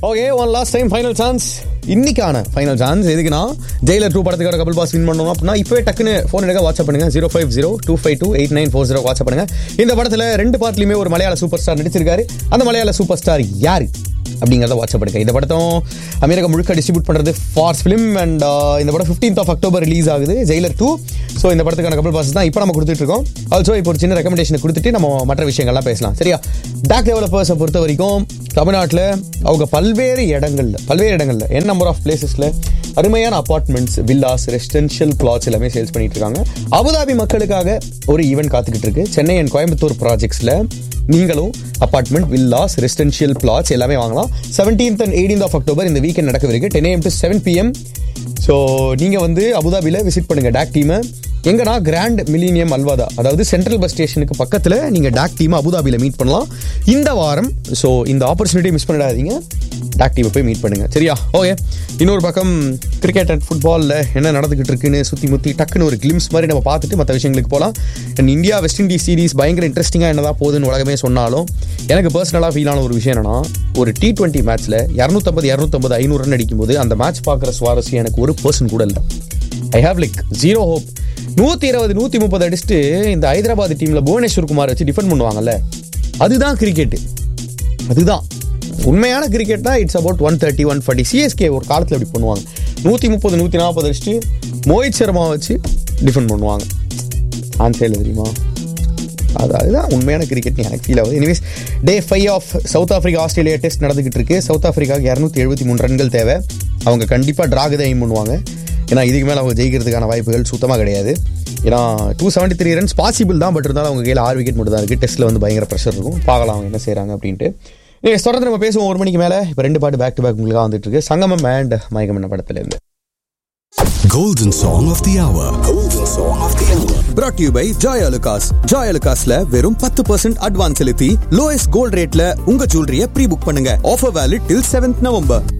Okay one last time final chance இன்னைக்கான final chance எதுக்குன்னா Jailer two படத்துக்கான Kapil pass win பண்ணணும் அப்படின்னா இப்போவே டக்குன்னு ஃபோன் எடுக்க வாட்ஸ்அப் பண்ணுங்க zero five zero two five two eight nine four zero WhatsApp பண்ணுங்க இந்த படத்தில் ரெண்டு பார்ட்லையுமே ஒரு மலையாள சூப்பர் ஸ்டார் நடிச்சிருக்காரு அந்த மலையாள சூப்பர் ஸ்டார் யாரு அப்படிங்கிறத வாட்ஸ்அப் எடுக்க இந்த படத்தும் அமெரிக்கா முழுக்க டிஸ்ட்ரிபியூட் பண்ணுறது ஃபார்ஸ் ஃபிலிம் அண்ட் இந்த படம் ஃபிஃப்டீன்த் ஆஃப் அக்டோபர் ரிலீஸ் ஆகுது ஜெயிலர் டூ ஸோ இந்த படத்துக்கான கபில் பாஸ் தான் இப்போ நம்ம கொடுத்துட்டு இருக்கோம் ஆல்சோ இப்போ ஒரு சின்ன ரெக்கமெண்டேஷன் கொடுத்துட்டு நம்ம மற்ற விஷயங்கள்லாம் பேசலாம் சரியா டாக் டெவலப்பர்ஸை பொறுத்த வரைக்கும் தமிழ்நாட்டில் அவங்க பல்வேறு இடங்கள்ல பல்வேறு இடங்கள்ல என் நம்பர் ஆஃப் பிளேசஸில் அருமையான அபார்ட்மெண்ட்ஸ் வில்லாஸ் ரெசிடென்ஷியல் பிளாட்ஸ் எல்லாமே சேல்ஸ் பண்ணிட்டு இருக்காங்க அபுதாபி மக்களுக்காக ஒரு ஈவெண்ட் காத்துக்கிட்டு இருக்கு சென்னை அண்ட் கோயம்புத்தூர் ப்ராஜெக்ட்ஸில் நீங்களும் அபார்ட்மெண்ட் வில்லாஸ் ரெசிடென்ஷியல் பிளாட்ஸ் எல்லாமே வாங்கலாம் seventeenth and eighteenth of October இந்த வீக்கெண்ட் நடக்கவிருக்கு ten AM to seven PM so நீங்கள் வந்து அபுதாபியில் விசிட் பண்ணுங்கள் டாக் டீமை எங்கன்னா கிராண்ட் மில்லினியம் அல்வாதா அதாவது சென்ட்ரல் பஸ் ஸ்டேஷனுக்கு பக்கத்தில் நீங்கள் டாக் டீமை அபுதாபியில் மீட் பண்ணலாம் இந்த வாரம் ஸோ இந்த ஆப்பர்ச்சுனிட்டி மிஸ் பண்ணிடாதீங்க டாக் டீமை போய் மீட் பண்ணுங்க சரியா ஓகே இன்னொரு பக்கம் கிரிக்கெட் அண்ட் ஃபுட்பாலில் என்ன நடந்துகிட்டு இருக்குன்னு சுற்றி முற்றி டக்குன்னு ஒரு கிளிம்ஸ் மாதிரி நம்ம பார்த்துட்டு மற்ற விஷயங்களுக்கு போகலாம் and India West Indies series பயங்கர இன்ட்ரெஸ்டிங்காக என்னதான் போகுதுன்னு உலகமே சொன்னாலும் எனக்கு பர்சனலாக ஃபீல் ஆன ஒரு விஷயம் என்னன்னா ஒரு டி டுவெண்ட்டி மேட்ச்சில் இரநூத்தம்பது இரநூத்தம்பது ஐநூறு ரன் அடிக்கும்போது அந்த மேட்ச் பார்க்குற சுவாரஸ்யம் எனக்கு ஒரு பர்சன் கூட இல்லை I have like zero hope நூற்றி இருபது நூற்றி முப்பது அடிச்சுட்டு இந்த ஹைதராபாத் டீமில் புவனேஸ்வர் குமார் வச்சு டிஃபெண்ட் பண்ணுவாங்கல்ல அதுதான் கிரிக்கெட்டு அதுதான் உண்மையான கிரிக்கெட்னா it's about one thirty one forty CSK ஒரு காலத்தில் இப்படி பண்ணுவாங்க நூற்றி முப்பது நூற்றி நாற்பது அடிச்சுட்டு மோஹித் சர்மா வச்சு டிஃபெண்ட் பண்ணுவாங்க ஆன்சேல தெரியுமா அது அதுதான் உண்மையான கிரிக்கெட் எனக்கு ஃபீல் ஆகுது anyways day five of South Africa Australia test நடந்துகிட்டு இருக்கு சவுத் ஆஃப்ரிக்காவுக்கு இரநூத்தி எழுபத்தி மூணு ரன்கள் தேவை அவங்க கண்டிப்பாக ட்ராக் தான் எய்ம் பண்ணுவாங்க ஏன்னா இதுக்கு மேலே அவங்க ஜெயிக்கிறதுக்கான வாய்ப்புகள் சுத்தமாக கிடையாது ஏன்னா two seventy three runs possible தான் பட் இருந்தாலும் அவங்க கையில் ஆறு விக்கெட் மட்டும் தான் இருக்குது டெஸ்ட்டில் வந்து பயங்கர ப்ரெஷர் இருக்கும் பார்க்கலாம் அவங்க என்ன செய்கிறாங்க அப்படின்ட்டு நீங்கள் தொடர்ந்து நம்ம பேசுவோம் ஒரு மணிக்கு மேலே இப்போ ரெண்டு பாட்டு பேக் டு பேக் உங்களுக்காக வந்துட்டு இருக்கு சங்கமம் அண்ட் மயக்கம் என்ன படத்துலேருந்து Golden Song of the Hour. Golden Song of the Hour. brought to you by Joy Alucas. Joy Alucasல வெறும் பத்து பர்சன்ட் அட்வான்ஸ் செலுத்தி லோயஸ்ட் கோல்ட் ரேட்ல உங்க ஜுவல்லரிய ப்ரீ புக் பண்ணுங்க offer valid till seventh November